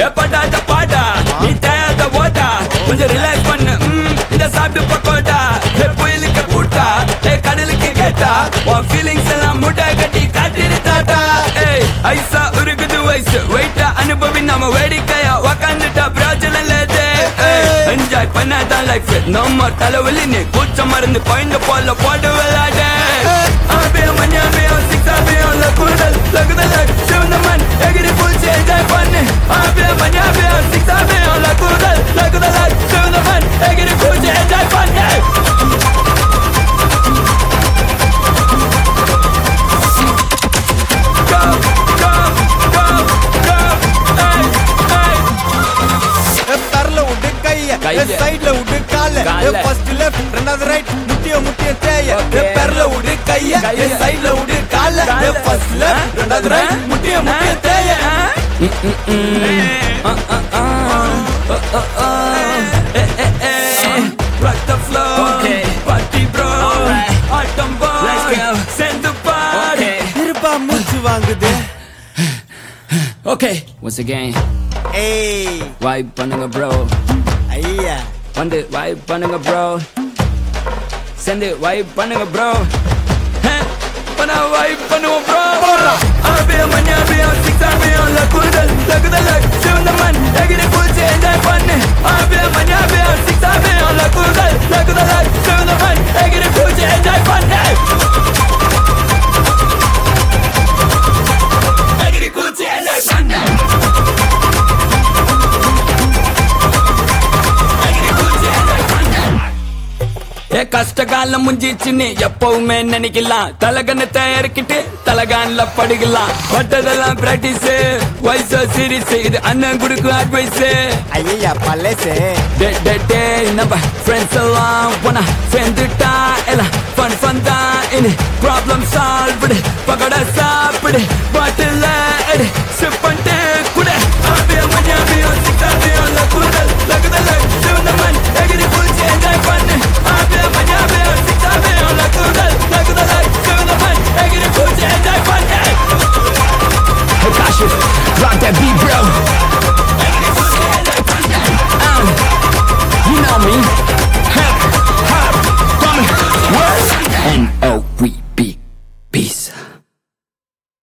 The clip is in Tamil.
ஏப்படாத பாடா நீ தேயாத ஓடா கொஞ்சம் ரிலாக்ஸ் பண்ணு ம், இந்த சாப்பிட்டு பக்கோடா ஏ புயலுக்கு பூட்டா ஏ கடலுக்கு கேட்டா உன் ஃபீலிங்ஸ் எல்லாம் முட்டை கட்டி காட்டிரு தாத்தா ஏய் ஐசா உருகுது வயசு வெயிட்டா அனுபவி நம்ம வேடிக்கையா உக்காந்துட்டா பிராஜலம் லேதே என்ஜாய் பண்ணாதான் லைஃப் நம்ம தலைவலி நீ கூச்ச மருந்து பாயிண்ட் போல போட்டு விளையாடு ஆபியம் மணியாபியம் சிக்ஸாபியம் லகுடல் லகுதல் சிவந்த மண் எகிரி பூச்சி என்ஜாய் பண்ணு ஆபியம் மணியாபியம் சிக்ஸாபியம் லகுடல் லகுதல் சிவந்த மண் எகிரி பூச்சி என்ஜாய் பண்ணு Go, go, go, go, hey, hey. தரல விட்டு கைய கைய. சைடுல விட்டு கால கால. ஃபர்ஸ்ட் லெஃப்ட் ரெண்டாவது ரைட் முட்டிய முட்டிய தேய Okay. பெரல விட்டு கைய கைய. சைடுல விட்டு கால கால. ஃபர்ஸ்ட் லெஃப்ட் ரெண்டாவது ரைட் முட்டிய முட்டிய தேய Rock the floor, Okay. party bro, Alright. autumn boy, Let's go. send the party. இருப்பா மூச்சு வாங்குது Okay, once again, ஏய் vibe பண்ணுங்க bro. ஐயா வந்து vibe பண்ணுங்க bro. Send it vibe பண்ணுங்க bro. பண்ணா vibe பண்ணுவோம் bro. ஆபியம் மணியாபியம் சிக்ஸாபியம் லகுதல் லகுதல் சிவந்த மண் எகிரி பூச்சி enjoy பண்ணு ஆபியம் மணியாபியம் சிக்ஸாபியம் லகுதல் லகுதல் சிவந்த மண் எகிரி பூச்சி enjoy பண்ணு எகிரி பூச்சி enjoy பண்ணு எகிரி பூச்சி enjoy பண்ணு ஏ கஷ்ட காலம் முஞ்சிச்சுன்னு எப்பவுமே நினைக்கலாம் தலகணத்தை இறக்கிட்டு தலகான்ல படுக்கலாம் பட்டதெல்லாம் பிராக்டிஸ் வயசு சீரிஸ் இது அண்ணன் கொடுக்கும் அட்வைஸ் ஐயா பல்லசே டே டே டே நம்ம ஃப்ரெண்ட்ஸ் எல்லாம் போனா